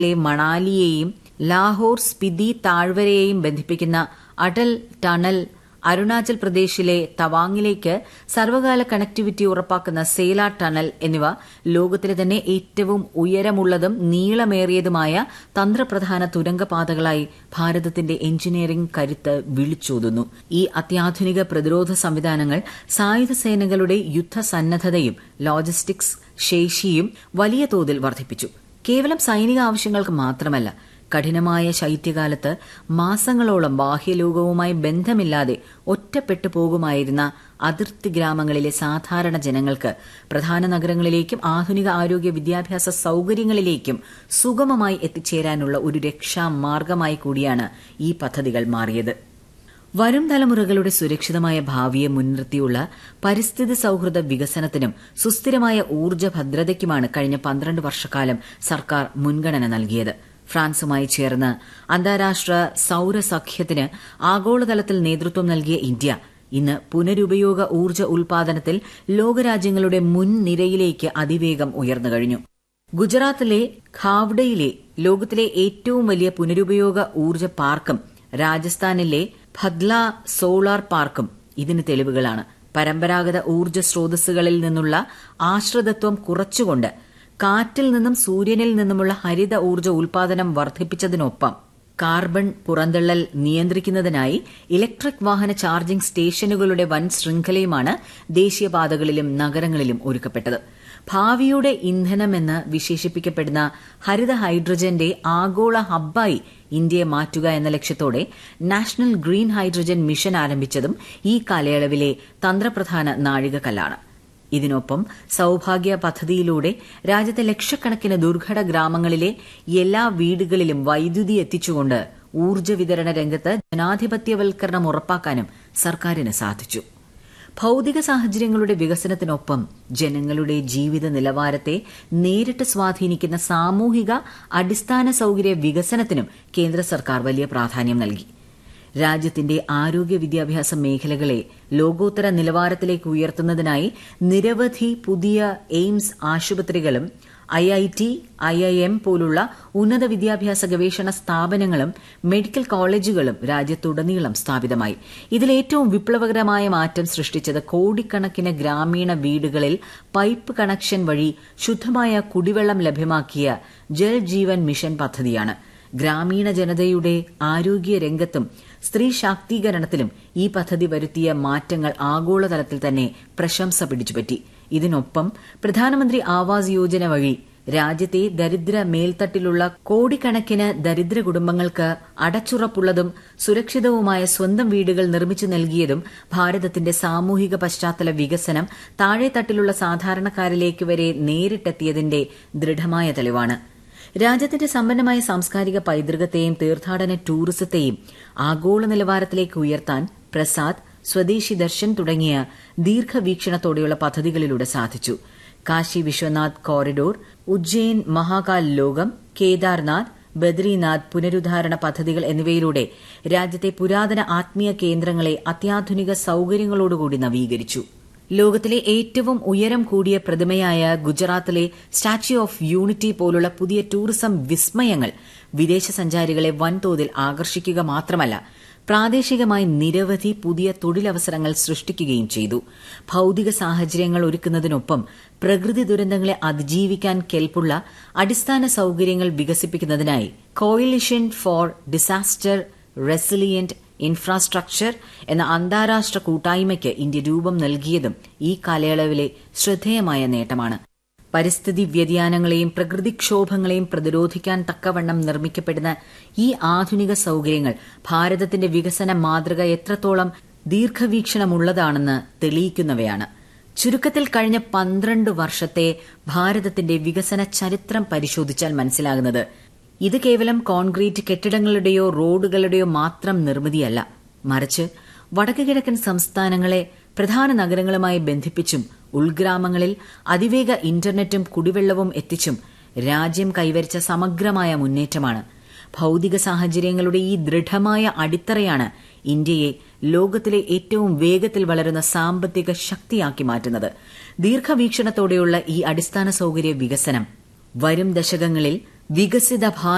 ലെ മണാലിയെയും ലാഹോർ സ്പിതി താഴ്വരയെയും ബന്ധിപ്പിക്കുന്ന അടൽ ടണൽ അരുണാചൽ പ്രദേശിലെ തവാങ്ങിലേക്ക് സർവ്വകാല കണക്ടിവിറ്റി ഉറപ്പാക്കുന്ന സേല ടണൽ എന്നിവ ലോകത്തിലെ തന്നെ ഏറ്റവും ഉയരമുള്ളതും നീളമേറിയതുമായ തന്ത്രപ്രധാന തുരങ്കപാതകളായി ഭാരതത്തിന്റെ എഞ്ചിനീയറിംഗ് കരുത്ത് വിളിച്ചോതുന്നു ഈ അത്യാധുനിക പ്രതിരോധ സംവിധാനങ്ങൾ സായുധ സേനകളുടെ യുദ്ധസന്നദ്ധതയും ലോജിസ്റ്റിക്സ് ശേഷിയും വലിയ തോതിൽ വർദ്ധിപ്പിച്ചു കേവലം സൈനിക ആവശ്യങ്ങൾക്ക് മാത്രമല്ല കഠിനമായ ശൈത്യകാലത്ത് മാസങ്ങളോളം ബാഹ്യലോകവുമായി ബന്ധമില്ലാതെ ഒറ്റപ്പെട്ടു പോകുമായിരുന്ന അതിർത്തി ഗ്രാമങ്ങളിലെ സാധാരണ ജനങ്ങൾക്ക് പ്രധാന നഗരങ്ങളിലേക്കും ആധുനിക ആരോഗ്യ വിദ്യാഭ്യാസ സൌകര്യങ്ങളിലേക്കും സുഗമമായി എത്തിച്ചേരാനുള്ള ഒരു രക്ഷാമാർഗമായി കൂടിയാണ് ഈ പദ്ധതികൾ മാറിയത് വരും തലമുറകളുടെ സുരക്ഷിതമായ ഭാവിയെ മുൻനിർത്തിയുള്ള പരിസ്ഥിതി സൌഹൃദ വികസനത്തിനും സുസ്ഥിരമായ ഊർജ്ജ ഭദ്രതയ്ക്കുമാണ് കഴിഞ്ഞ പന്ത്രണ്ട് വർഷക്കാലം സർക്കാർ മുൻഗണന നൽകിയത് ഫ്രാൻസുമായി ചേർന്ന് അന്താരാഷ്ട്ര സൌരസഖ്യത്തിന് ആഗോളതലത്തിൽ നേതൃത്വം നൽകിയ ഇന്ത്യ ഇന്ന് പുനരുപയോഗ ഊർജ്ജ ഉൽപാദനത്തിൽ ലോകരാജ്യങ്ങളുടെ മുൻനിരയിലേക്ക് അതിവേഗം ഉയർന്നു കഴിഞ്ഞു ഗുജറാത്തിലെ ഖാവ്ഡയിലെ ലോകത്തിലെ ഏറ്റവും വലിയ പുനരുപയോഗ ഊർജ്ജ പാർക്കും രാജസ്ഥാനിലെ ഭദ്ല സോളാർ പാർക്കും ഇതിന് തെളിവുകളാണ് പരമ്പരാഗത ഊർജ്ജ സ്രോതസ്സുകളിൽ നിന്നുള്ള ആശ്രിതത്വം കുറച്ചുകൊണ്ട് കാറ്റിൽ നിന്നും സൂര്യനിൽ നിന്നുമുള്ള ഹരിത ഊർജ്ജ ഉൽപാദനം വർദ്ധിപ്പിച്ചതിനൊപ്പം കാർബൺ പുറന്തള്ളൽ നിയന്ത്രിക്കുന്നതിനായി ഇലക്ട്രിക് വാഹന ചാർജിംഗ് സ്റ്റേഷനുകളുടെ വൻ ശൃംഖലയുമാണ് ദേശീയപാതകളിലും നഗരങ്ങളിലും ഒരുക്കപ്പെട്ടത് ഭാവിയുടെ ഇന്ധനമെന്ന് വിശേഷിപ്പിക്കപ്പെടുന്ന ഹരിത ഹൈഡ്രജന്റെ ആഗോള ഹബ്ബായി ഇന്ത്യയെ മാറ്റുക എന്ന ലക്ഷ്യത്തോടെ നാഷണൽ ഗ്രീൻ ഹൈഡ്രജൻ മിഷൻ ആരംഭിച്ചതും ഈ കാലയളവിലെ തന്ത്രപ്രധാന നാഴികക്കല്ലാണ് ഇതിനൊപ്പം സൌഭാഗ്യ പദ്ധതിയിലൂടെ രാജ്യത്തെ ലക്ഷക്കണക്കിന് ദുർഘട ഗ്രാമങ്ങളിലെ എല്ലാ വീടുകളിലും വൈദ്യുതി എത്തിച്ചുകൊണ്ട് ഊർജ്ജ വിതരണ രംഗത്ത് ജനാധിപത്യവൽക്കരണം ഉറപ്പാക്കാനും സർക്കാരിന് സാധിച്ചു ഭൌതിക സാഹചര്യങ്ങളുടെ വികസനത്തിനൊപ്പം ജനങ്ങളുടെ ജീവിത നിലവാരത്തെ നേരിട്ട് സ്വാധീനിക്കുന്ന സാമൂഹിക അടിസ്ഥാന സൌകര്യ വികസനത്തിനും കേന്ദ്ര സർക്കാർ വലിയ പ്രാധാന്യം നൽകി രാജ്യത്തിന്റെ ആരോഗ്യ വിദ്യാഭ്യാസ മേഖലകളെ ലോകോത്തര നിലവാരത്തിലേക്ക് ഉയർത്തുന്നതിനായി നിരവധി പുതിയ എയിംസ് ആശുപത്രികളും I I T I I M പോലുള്ള ഉന്നത വിദ്യാഭ്യാസ ഗവേഷണ സ്ഥാപനങ്ങളും മെഡിക്കൽ കോളേജുകളും രാജ്യത്തുടനീളം സ്ഥാപിതമായി ഇതിലേറ്റവും വിപ്ലവകരമായ മാറ്റം സൃഷ്ടിച്ചത് കോടിക്കണക്കിന് ഗ്രാമീണ വീടുകളിൽ പൈപ്പ് കണക്ഷൻ വഴി ശുദ്ധമായ കുടിവെള്ളം ലഭ്യമാക്കിയ ജൽ ജീവൻ മിഷൻ പദ്ധതിയാണ് ഗ്രാമീണ ജനതയുടെ ആരോഗ്യ രംഗത്തും സ്ത്രീ ശാക്തീകരണത്തിലും ഈ പദ്ധതി വരുത്തിയ മാറ്റങ്ങൾ ആഗോളതലത്തിൽ തന്നെ പ്രശംസ പിടിച്ചുപറ്റി ഇതിനൊപ്പം പ്രധാനമന്ത്രി ആവാസ് യോജന വഴി രാജ്യത്തെ ദരിദ്ര മേൽത്തട്ടിലുള്ള കോടിക്കണക്കിന് ദരിദ്ര കുടുംബങ്ങൾക്ക് അടച്ചുറപ്പുള്ളതും സുരക്ഷിതവുമായ സ്വന്തം വീടുകൾ നിർമ്മിച്ചു നൽകിയതും ഭാരതത്തിന്റെ സാമൂഹിക പശ്ചാത്തല വികസനം താഴെത്തട്ടിലുള്ള സാധാരണക്കാരിലേക്ക് വരെ നേരിട്ടെത്തിയതിന്റെ ദൃഢമായ തെളിവാണ് രാജ്യത്തിന്റെ സമ്പന്നമായ സാംസ്കാരിക പൈതൃകത്തെയും തീർത്ഥാടന ടൂറിസത്തെയും ആഗോള നിലവാരത്തിലേക്ക് ഉയർത്താൻ പ്രസാദ് സ്വദേശി ദർശൻ തുടങ്ങിയ ദീർഘവീക്ഷണത്തോടെയുള്ള പദ്ധതികളിലൂടെ സാധിച്ചു കാശി വിശ്വനാഥ് കോറിഡോർ ഉജ്ജയിൻ മഹാകാൽ ലോകം കേദാർനാഥ് ബദ്രിനാഥ് പുനരുദ്ധാരണ പദ്ധതികൾ എന്നിവയിലൂടെ രാജ്യത്തെ പുരാതന ആത്മീയ കേന്ദ്രങ്ങളെ അത്യാധുനിക സൌകര്യങ്ങളോടുകൂടി നവീകരിച്ചു ലോകത്തിലെ ഏറ്റവും ഉയരം കൂടിയ പ്രതിമയായ ഗുജറാത്തിലെ സ്റ്റാച്യു ഓഫ് യൂണിറ്റി പോലുള്ള പുതിയ ടൂറിസം വിസ്മയങ്ങൾ വിദേശ സഞ്ചാരികളെ വൻതോതിൽ ആകർഷിക്കുക മാത്രമല്ല പ്രാദേശികമായി നിരവധി പുതിയ തൊഴിലവസരങ്ങൾ സൃഷ്ടിക്കുകയും ചെയ്തു ഭൌതിക സാഹചര്യങ്ങൾ ഒരുക്കുന്നതിനൊപ്പം പ്രകൃതി ദുരന്തങ്ങളെ അതിജീവിക്കാൻ കെൽപ്പുള്ള അടിസ്ഥാന സൌകര്യങ്ങൾ വികസിപ്പിക്കുന്നതിനായി coalition for disaster resilient infrastructure എന്ന അന്താരാഷ്ട്ര കൂട്ടായ്മയ്ക്ക് ഇന്ത്യ രൂപം നൽകിയതും ഈ കാലയളവിലെ ശ്രദ്ധേയമായ നേട്ടമാണ് പരിസ്ഥിതി വ്യതിയാനങ്ങളെയും പ്രകൃതിക്ഷോഭങ്ങളെയും പ്രതിരോധിക്കാൻ തക്കവണ്ണം നിർമ്മിക്കപ്പെടുന്ന ഈ ആധുനിക സൌകര്യങ്ങൾ ഭാരതത്തിന്റെ വികസന മാതൃക എത്രത്തോളം ദീർഘവീക്ഷണമുള്ളതാണെന്ന് തെളിയിക്കുന്നവയാണ് ചുരുക്കത്തിൽ കഴിഞ്ഞ പന്ത്രണ്ട് വർഷത്തെ ഭാരതത്തിന്റെ വികസന ചരിത്രം പരിശോധിച്ചാൽ മനസ്സിലാകുന്നത് ഇത് കേവലം കോൺക്രീറ്റ് കെട്ടിടങ്ങളുടെയോ റോഡുകളുടെയോ മാത്രം നിർമ്മിതിയല്ല മറിച്ച് വടക്കു കിഴക്കൻ സംസ്ഥാനങ്ങളെ പ്രധാന നഗരങ്ങളുമായി ബന്ധിപ്പിച്ചും ഉൾഗ്രാമങ്ങളിൽ അതിവേഗ ഇന്റർനെറ്റും കുടിവെള്ളവും എത്തിച്ചും രാജ്യം കൈവരിച്ച സമഗ്രമായ മുന്നേറ്റമാണ് ഭൌതിക സാഹചര്യങ്ങളുടെ ഈ ദൃഢമായ അടിത്തറയാണ് ഇന്ത്യയെ ലോകത്തിലെ ഏറ്റവും വേഗത്തിൽ വളരുന്ന സാമ്പത്തിക ശക്തിയാക്കി മാറ്റുന്നത് ദീർഘവീക്ഷണത്തോടെയുള്ള ഈ അടിസ്ഥാന സൌകര്യ വികസനം വരും ദശകങ്ങളിൽ വികസിത